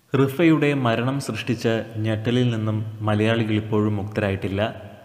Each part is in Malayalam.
റിഫയുടെ മരണം സൃഷ്ടിച്ച ഞെട്ടലിൽ നിന്നും മലയാളികൾ ഇപ്പോഴും മുക്തരായിട്ടില്ല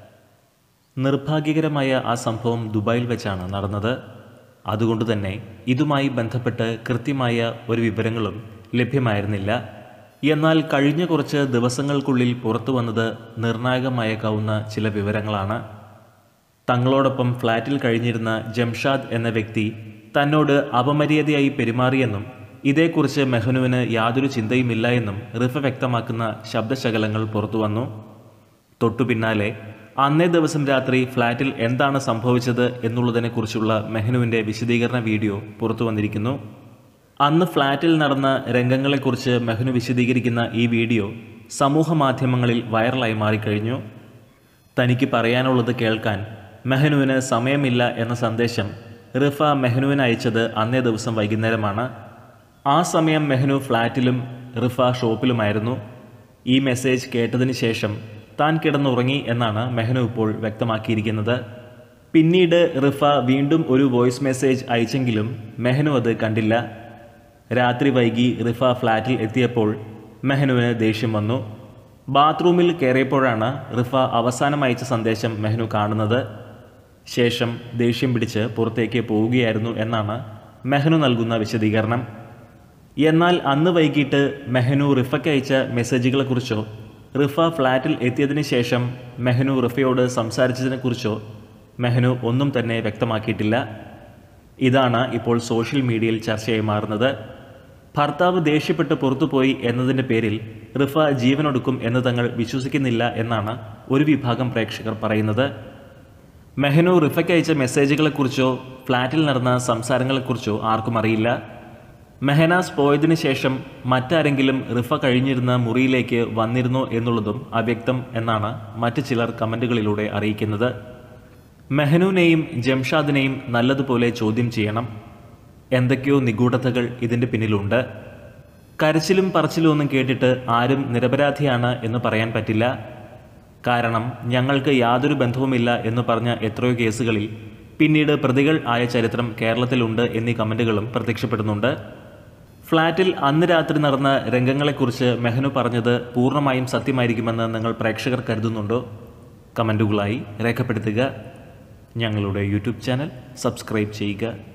നിർഭാഗ്യകരമായ ആ സംഭവം ദുബായിൽ വെച്ചാണ് നടന്നത് അതുകൊണ്ട് തന്നെ ഇതുമായി ബന്ധപ്പെട്ട് കൃത്യമായ ഒരു വിവരങ്ങളും ലഭ്യമായിരുന്നില്ല എന്നാൽ കഴിഞ്ഞ കുറച്ച് ദിവസങ്ങൾക്കുള്ളിൽ പുറത്തു വന്നത് നിർണായകമായേക്കാവുന്ന ചില വിവരങ്ങളാണ് തങ്ങളോടൊപ്പം ഫ്ളാറ്റിൽ കഴിഞ്ഞിരുന്ന ജംഷാദ് എന്ന വ്യക്തി തന്നോട് അപമര്യാദയായി പെരുമാറിയെന്നും ഇതേക്കുറിച്ച് മെഹനുവിന് യാതൊരു ചിന്തയുമില്ല എന്നും റിഫ വ്യക്തമാക്കുന്ന ശബ്ദശകലങ്ങൾ പുറത്തുവന്നു തൊട്ടു പിന്നാലെ അന്നേ ദിവസം രാത്രി ഫ്ളാറ്റിൽ എന്താണ് സംഭവിച്ചത് എന്നുള്ളതിനെക്കുറിച്ചുള്ള മെഹനുവിൻ്റെ വിശദീകരണ വീഡിയോ പുറത്തു വന്നിരിക്കുന്നു അന്ന് ഫ്ളാറ്റിൽ നടന്ന രംഗങ്ങളെക്കുറിച്ച് മെഹനു വിശദീകരിക്കുന്ന ഈ വീഡിയോ സമൂഹ മാധ്യമങ്ങളിൽ വൈറലായി മാറിക്കഴിഞ്ഞു തനിക്ക് പറയാനുള്ളത് കേൾക്കാൻ മെഹനുവിന് സമയമില്ല എന്ന സന്ദേശം റിഫ മെഹനുവിന് അയച്ചത് അന്നേ ദിവസം വൈകുന്നേരമാണ് ആ സമയം മെഹനു ഫ്ലാറ്റിലും റിഫ ഷോപ്പിലുമായിരുന്നു ഈ മെസ്സേജ് കേട്ടതിന് ശേഷം താൻ കിടന്നുറങ്ങി എന്നാണ് മെഹനു ഇപ്പോൾ വ്യക്തമാക്കിയിരിക്കുന്നത് പിന്നീട് റിഫ വീണ്ടും ഒരു വോയിസ് മെസ്സേജ് അയച്ചെങ്കിലും മെഹനു അത് കണ്ടില്ല രാത്രി വൈകി റിഫ ഫ്ലാറ്റിൽ എത്തിയപ്പോൾ മെഹനുവിന് ദേഷ്യം വന്നു ബാത്റൂമിൽ കയറിയപ്പോഴാണ് റിഫ അവസാനം അയച്ച സന്ദേശം മെഹനു കാണുന്നത് ശേഷം ദേഷ്യം പിടിച്ച് പുറത്തേക്ക് പോവുകയായിരുന്നു എന്നാണ് മെഹനു നൽകുന്ന വിശദീകരണം എന്നാൽ അന്ന് വൈകിട്ട് മെഹനു റിഫയ്ക്ക് അയച്ച മെസ്സേജുകളെക്കുറിച്ചോ റിഫ ഫ്ലാറ്റിൽ എത്തിയതിന് ശേഷം മെഹനു റിഫയോട് സംസാരിച്ചതിനെക്കുറിച്ചോ മെഹനു ഒന്നും തന്നെ വ്യക്തമാക്കിയിട്ടില്ല ഇതാണ് ഇപ്പോൾ സോഷ്യൽ മീഡിയയിൽ ചർച്ചയായി മാറുന്നത് ഭർത്താവ് ദേഷ്യപ്പെട്ട് പുറത്തുപോയി എന്നതിൻ്റെ പേരിൽ റിഫ ജീവനൊടുക്കും എന്ന് തങ്ങൾ വിശ്വസിക്കുന്നില്ല എന്നാണ് ഒരു വിഭാഗം പ്രേക്ഷകർ പറയുന്നത് മെഹനു റിഫയ്ക്ക് അയച്ച മെസ്സേജുകളെക്കുറിച്ചോ ഫ്ലാറ്റിൽ നടന്ന സംസാരങ്ങളെക്കുറിച്ചോ ആർക്കും അറിയില്ല മെഹനാസ് പോയതിനു ശേഷം മറ്റാരെങ്കിലും റിഫ കഴിഞ്ഞിരുന്ന മുറിയിലേക്ക് വന്നിരുന്നോ എന്നുള്ളതും അവ്യക്തം എന്നാണ് മറ്റ് ചിലർ കമൻറ്റുകളിലൂടെ അറിയിക്കുന്നത് മെഹനുവിനെയും ജംഷാദിനെയും നല്ലതുപോലെ ചോദ്യം ചെയ്യണം എന്തൊക്കെയോ നിഗൂഢതകൾ ഇതിൻ്റെ പിന്നിലുണ്ട് കരച്ചിലും പറച്ചിലും ഒന്നും കേട്ടിട്ട് ആരും നിരപരാധിയാണ് എന്ന് പറയാൻ പറ്റില്ല കാരണം ഞങ്ങൾക്ക് യാതൊരു ബന്ധവുമില്ല എന്ന് പറഞ്ഞ എത്രയോ കേസുകളിൽ പിന്നീട് പ്രതികൾ ആയ ചരിത്രം കേരളത്തിലുണ്ട് എന്നീ കമൻറ്റുകളും പ്രത്യക്ഷപ്പെടുന്നുണ്ട് ഫ്ളാറ്റിൽ അന്ന് രാത്രി നടന്ന രംഗങ്ങളെക്കുറിച്ച് മെഹനു പറഞ്ഞത് പൂർണ്ണമായും സത്യമായിരിക്കുമെന്ന് നിങ്ങൾ പ്രേക്ഷകർ കരുതുന്നുണ്ടോ കമൻറ്റുകളായി രേഖപ്പെടുത്തുക ഞങ്ങളുടെ യൂട്യൂബ് ചാനൽ സബ്സ്ക്രൈബ് ചെയ്യുക